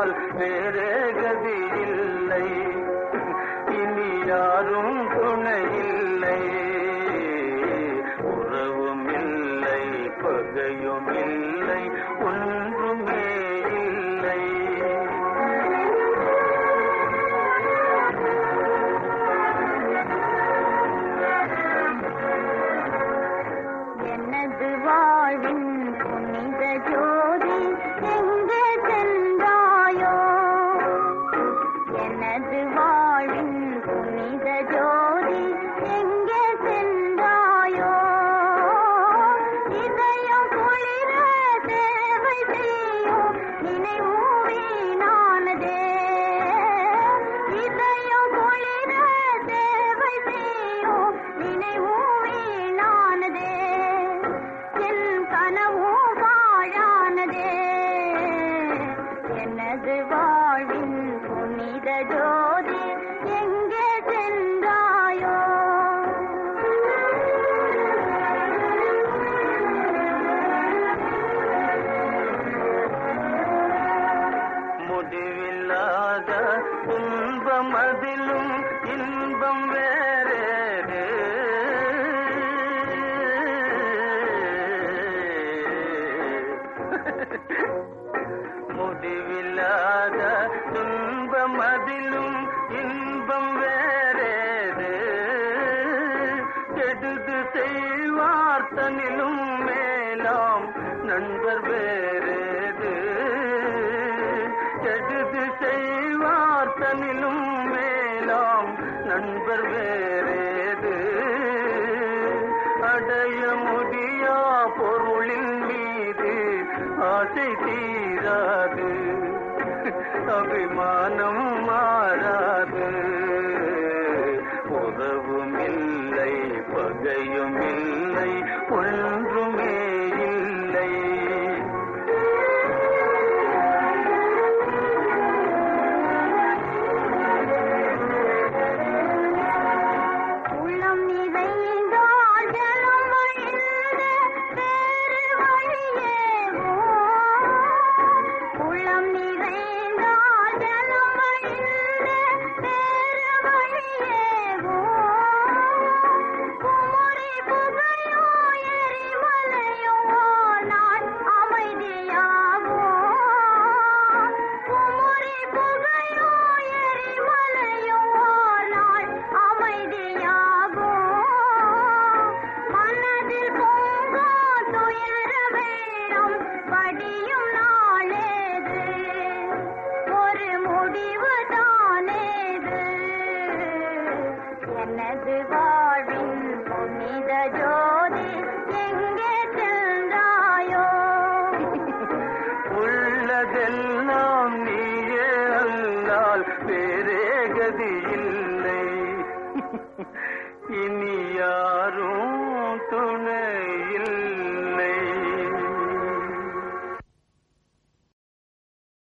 அல்லால் வேறே கதி இல்லை இனி யாரும் துணை இல்லை உறவும் இல்லை பகையும் இல்லை ஒன்றுமே இல்லை எனது வாழ்வின் புனித ஜோதி எங்கே சென்றாயோ எனது வாழ்வின் புனித ஜோதி எங்கே சென்றாயோ இதயம் குளிர சேவை செய்யும் நினைவும் வீணானதே இதயம் குளிர சேவை செய்யும் நினைவும் வீணானதே என் கனவும் பாழானதே எனது வாழ்வின் புனித ஜோதி எங்கே சென்றாயோ முடிவில்லாத துன்பம் அதிலும் இன்பம் வேறேது முடிவில்லாத துன்பம் அதிலும் இன்பம் வேறேது கெடுது செய்வார் தனிலும் மேலாம் நண்பர் வேறேது கெடுது செய்வார் தனிலும் மேலாம் நண்பர் வேறேது அடைய முடியா பொருளின் மீது ஆசை தீராது அபிமானம் மாறாது உறவும் இல்லை பகையும் இல்லை ஒன்றுமே இல்லை உள்ளம் நிறைந்தால் ஜலம் வழிந்த வேறு வழியேவோ உள்ளம் நிறைந்தால் ஜலம் வழிந்த வேறு வழியேவோ குமரி புகையோ எரிமலையோ நான் அமைதியாவோ குமரி புகையோ எரிமலையோ நான் அமைதியாகோ மனதில் பொங்கோ துயர வெள்ளம் படியும் நாளேது ஒரு முடிவு தானேது எனது வாழ்வின் புனித ஜோதி எங்கே சென்றாயோ உள்ளதெல்லாம் நீயே அல்லால் வேறே கதி இல்லை இனி